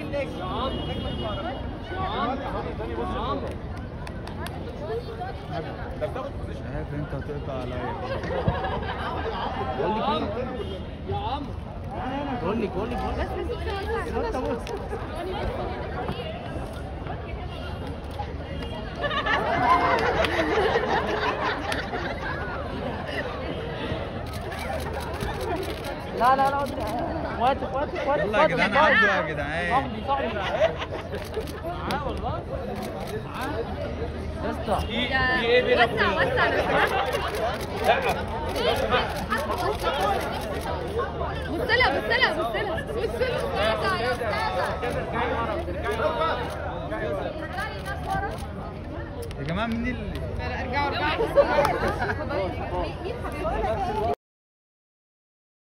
عارف انت هتقطع عليا قول لي مين قول لي قول لي بس بس لا لا لا وقتك وقتك وقتك يلا يا جدعان عدوا يا جدعان صاحبي صاحبي معاه والله يا اسطى وسع وسع لو سمحت بص لها بص لها بص لها بص لها وسع يا استاذه يا جماعه مين اللي ارجعوا ارجعوا